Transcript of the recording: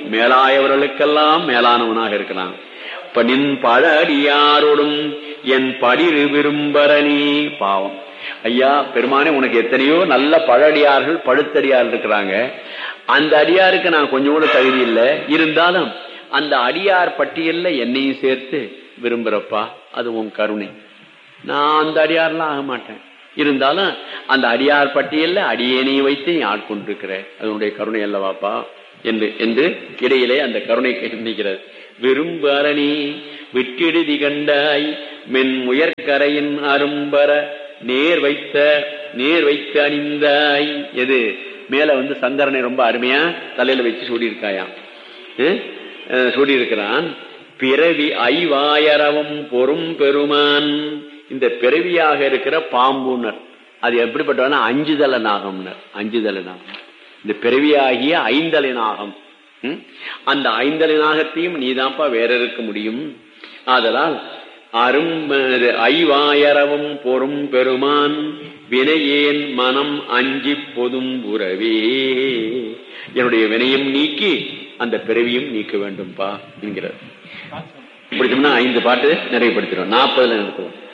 மேலாயவர்களுக்கெல்லாம் மேலானவனாக இருக்கிறான் இப்ப நின் பழ அடியாரோடும் என் படிரு விரும்பரணி பாவம் ஐயா பெருமானே உனக்கு எத்தனையோ நல்ல பழடியார்கள் பழுத்தடியார் இருக்கிறாங்க அந்த அடியாருக்கு நான் கொஞ்சம் கூட தகுதி இல்லை இருந்தாலும் அந்த அடியார் பட்டியல்ல என்னையும் சேர்த்து விரும்புறப்பா அது உன் கருணை நான் அந்த அடியார்லாம் ஆக மாட்டேன் இருந்தாலும் அந்த அடியார் பட்டியல்ல அடியேனையும் வைத்து நீ ஆட்கொண்டிருக்கிற அது உன்னுடைய கருணை அல்லவாப்பா என்று என்று இடையிலே அந்த கருணை நிற்கிறது விரும்பு அரணி விட்டிடுதி கண்டாய் மென் முயற்கரையின் அரும்பர நேர் வைத்த நேர் வைத்து அணிந்தாய் எது மேல வந்து சங்கரனை ரொம்ப அருமையா தலையில வச்சு சூடியிருக்காயாம் சூடியிருக்கிறான் பிறவி ஐவாயரவம் பொறும் பெருமான் இந்த பிறவியாக இருக்கிற பாம்புனர் அது எப்படிப்பட்டவனா அஞ்சுதல நாகம்னர் அஞ்சுதல நாகம் இந்த பிறவியாகிய ஐந்தலை நாகம் ம்? அந்த ஐந்தலை நாகத்தையும் நீதான்ப்பா வேற இருக்க முடியும் ஆதலால் அரும் ஐவாயரவும் பொறும் பெருமான் வினையேன் மனம் அஞ்சி பொதும் உறவே என்னுடைய வினையும் நீக்கி அந்த பிறவியும் நீக்க வேண்டும்பா என்கிறார் பிடிச்சோம்னா ஐந்து பாட்டு நிறைவுபடுத்திடும் நாற்பதுல நிறுத்துவோம்